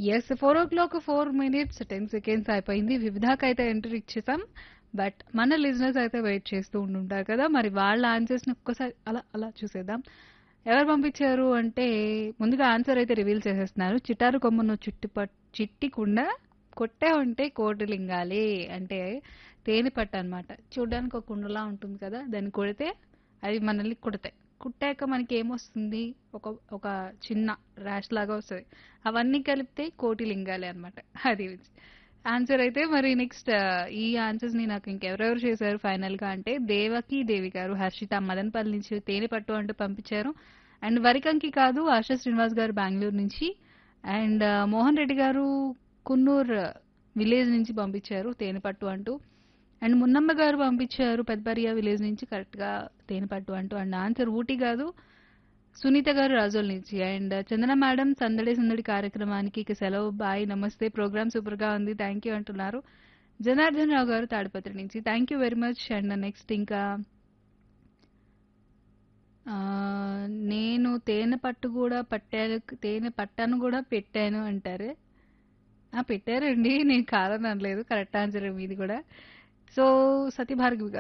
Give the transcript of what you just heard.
yes four o'clock four minutes ten seconds అయిపోయింది వివిధాకైతే entry ఇచ్చేసాం బట్ మన లిజినెస్ అయితే వెయిట్ చేస్తూ ఉంటుంటారు కదా మరి వాళ్ళ ఆన్సర్స్ ని ఒక్కసారి అలా అలా చూసేద్దాం ఎవరు పంపించారు అంటే ముందుగా ఆన్సర్ అయితే రివీల్ చేసేస్తున్నారు చిటారు కొమ్మను చుట్టి పట్ చిట్టికుండా కొట్టే ఉంటే కోటి లింగాలే అంటే తేనె పట్టు అనమాట చూడడానికి ఒక కుండలా ఉంటుంది కదా దాన్ని కొడితే అవి మనల్ని కుడతాయి కుట్టాక మనకి ఏమొస్తుంది ఒక ఒక చిన్న ర్యాష్ లాగా వస్తుంది అవన్నీ కలిపితే కోటి లింగాలే అనమాట అది ఆన్సర్ అయితే మరి నెక్స్ట్ ఈ ఆన్సర్స్ ని నాకు ఇంకెవరెవరు చేశారు ఫైనల్ గా అంటే దేవకి దేవి గారు హర్షిత మదన్పల్లి నుంచి తేనె పట్టు అంటూ పంపించారు అండ్ వరికంకి కాదు ఆశా శ్రీనివాస్ గారు బెంగళూరు నుంచి అండ్ మోహన్ రెడ్డి గారు కున్నూర్ విలేజ్ నుంచి పంపించారు తేనె పట్టు అంటూ అండ్ మున్నమ్మ గారు పంపించారు పెద్దపరియా విలేజ్ నుంచి కరెక్ట్ గా తేనె పట్టు అంటూ అండ్ ఆన్సర్ ఊటీ కాదు సునీత గారు రాజోల్ నుంచి అండ్ చందన మేడం సందడి సందడి కార్యక్రమానికి ఇక సెలవు బాయ్ నమస్తే ప్రోగ్రామ్ సూపర్ గా ఉంది థ్యాంక్ యూ అంటున్నారు జనార్దన్ రావు గారు తాడిపత్రి నుంచి thank you very much and next ఇంకా ఆ, నేను తేనె పట్టు కూడా పట్టాను తేనె పట్టాను కూడా పెట్టాను అంటారు ఆ పెట్టారండి నేను కాదని అనలేదు కరెక్ట్ ఆన్సర్ మీది కూడా సో సత్యభార్గవి గారు